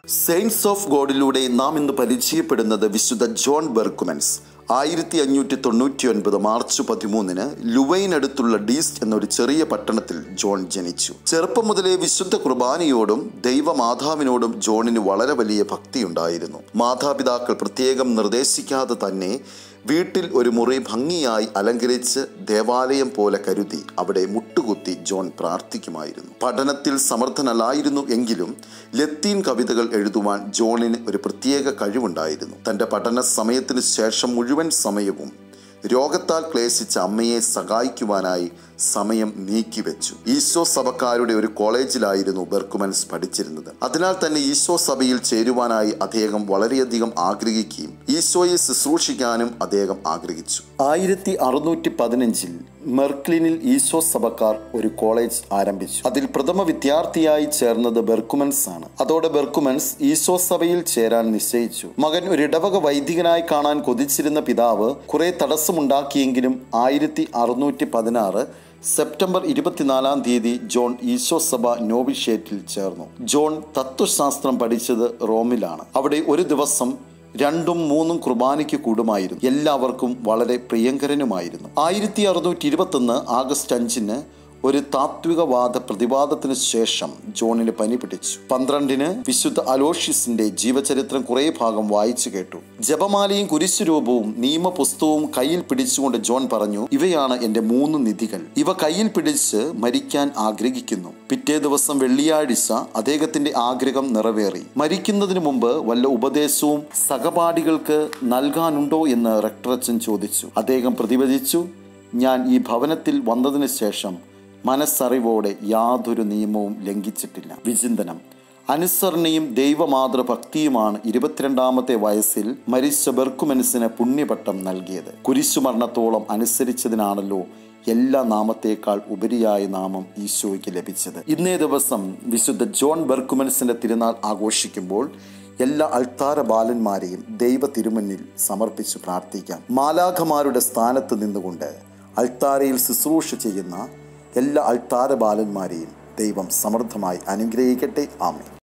saints of ഗോഡിലൂടെ നാം ഇന്ന് പരിചയപ്പെടുന്നത് വിശുദ്ധ ജോൺ ബെർക്കുമൻസ് ആയിരത്തി അഞ്ഞൂറ്റി തൊണ്ണൂറ്റി ഒൻപത് മാർച്ച് പതിമൂന്നിന് ലുവൈനടുത്തുള്ള ഡീസ്റ്റ് എന്നൊരു ചെറിയ പട്ടണത്തിൽ ജോൺ ജനിച്ചു ചെറുപ്പം മുതലേ വിശുദ്ധ കുർബാനയോടും ദൈവമാതാവിനോടും ജോണിന് വളരെ വലിയ ഭക്തിയുണ്ടായിരുന്നു മാതാപിതാക്കൾ പ്രത്യേകം നിർദ്ദേശിക്കാതെ തന്നെ വീട്ടിൽ ഒരു മുറി ഭംഗിയായി അലങ്കരിച്ച് ദേവാലയം പോലെ കരുതി അവിടെ മുട്ടുകുത്തി ജോൺ പ്രാർത്ഥിക്കുമായിരുന്നു പഠനത്തിൽ സമർത്ഥനല്ലായിരുന്നു എങ്കിലും ലത്തീൻ കവിതകൾ എഴുതുവാൻ ജോണിന് ഒരു പ്രത്യേക കഴിവുണ്ടായിരുന്നു തൻ്റെ പഠന സമയത്തിന് ശേഷം മുഴുവൻ സമയവും രോഗത്താൽ ക്ലേശിച്ച അമ്മയെ സഹായിക്കുവാനായി സമയം നീക്കിവെച്ചു ഈശോ സഭക്കാരുടെ ഒരു കോളേജിലായിരുന്നു ബെർക്കുമൻസ് പഠിച്ചിരുന്നത് അതിനാൽ തന്നെ ഈശോ സഭയിൽ ചേരുവാനായി അദ്ദേഹം വളരെയധികം ആഗ്രഹിക്കുകയും ഈശോയെ ശുശ്രൂഷിക്കാനും അദ്ദേഹം ആഗ്രഹിച്ചു ആയിരത്തി അറുന്നൂറ്റി പതിനഞ്ചിൽ മെർക്ലിനിൽ ഈശോ സഭക്കാർ ഒരു കോളേജ് ആരംഭിച്ചു അതിൽ പ്രഥമ വിദ്യാർത്ഥിയായി ചേർന്നത് ബെർക്കുമൻസ് ആണ് അതോടെ ബെർക്കുമൻസ് ഈശോ സഭയിൽ ചേരാൻ നിശ്ചയിച്ചു മകൻ ഒരു ഇടവക വൈദികനായി കാണാൻ കൊതിച്ചിരുന്ന പിതാവ് കുറെ തടസ്സമുണ്ടാക്കിയെങ്കിലും ആയിരത്തി അറുന്നൂറ്റി പതിനാറ് സെപ്റ്റംബർ ഇരുപത്തിനാലാം തീയതി ജോൺ ഈശോ സഭ നോവിഷേറ്റിൽ ചേർന്നു ജോൺ തത്വശാസ്ത്രം പഠിച്ചത് റോമിലാണ് അവിടെ ഒരു ദിവസം രണ്ടും മൂന്നും കുർബാനയ്ക്ക് കൂടുമായിരുന്നു എല്ലാവർക്കും വളരെ പ്രിയങ്കരനുമായിരുന്നു ആയിരത്തി അറുന്നൂറ്റി ഇരുപത്തൊന്ന് ആഗസ്റ്റ് അഞ്ചിന് ഒരു താത്വികവാദ പ്രതിവാദത്തിന് ശേഷം ജോണിന് പനി പിടിച്ചു പന്ത്രണ്ടിന് വിശുദ്ധ അലോഷ്യസിന്റെ ജീവചരിത്രം കുറേ ഭാഗം വായിച്ചു കേട്ടു ജപമാലയും കുരിശുരൂപവും നിയമപുസ്തകവും കയ്യിൽ പിടിച്ചുകൊണ്ട് ജോൺ പറഞ്ഞു ഇവയാണ് എന്റെ മൂന്ന് നിധികൾ ഇവ കയ്യിൽ പിടിച്ച് മരിക്കാൻ ആഗ്രഹിക്കുന്നു പിറ്റേ ദിവസം വെള്ളിയാഴ്ച അദ്ദേഹത്തിന്റെ ആഗ്രഹം നിറവേറി മരിക്കുന്നതിന് മുമ്പ് വല്ല ഉപദേശവും സഹപാഠികൾക്ക് നൽകാനുണ്ടോ എന്ന് റക്ടറച്ചൻ ചോദിച്ചു അദ്ദേഹം പ്രതിവചിച്ചു ഞാൻ ഈ ഭവനത്തിൽ വന്നതിന് ശേഷം മനസ്സറിവോടെ യാതൊരു നിയമവും ലംഘിച്ചിട്ടില്ല വിചിന്തനം അനുസരണയും ദൈവമാതൃഭക്തിയുമാണ് ഇരുപത്തിരണ്ടാമത്തെ വയസ്സിൽ മരിച്ച ബെർക്കുമനസിന് പുണ്യപട്ടം നൽകിയത് കുരിശുമരണത്തോളം അനുസരിച്ചതിനാണല്ലോ എല്ലാ നാമത്തേക്കാൾ ഉപരിയായ നാമം ഈശോയ്ക്ക് ലഭിച്ചത് ഇന്നേ ദിവസം വിശുദ്ധ ജോൺ ബെർക്കുമൻസിന്റെ തിരുനാൾ ആഘോഷിക്കുമ്പോൾ എല്ലാ അൾത്താര ബാലന്മാരെയും ദൈവ തിരുമുന്നിൽ സമർപ്പിച്ച് പ്രാർത്ഥിക്കാം മാലാഖമാരുടെ സ്ഥാനത്ത് നിന്നുകൊണ്ട് അൾത്താരയിൽ ശുശ്രൂഷ ചെയ്യുന്ന എല്ലാ അൾത്താര ബാലന്മാരെയും ദൈവം സമൃദ്ധമായി അനുഗ്രഹിക്കട്ടെ ആമേ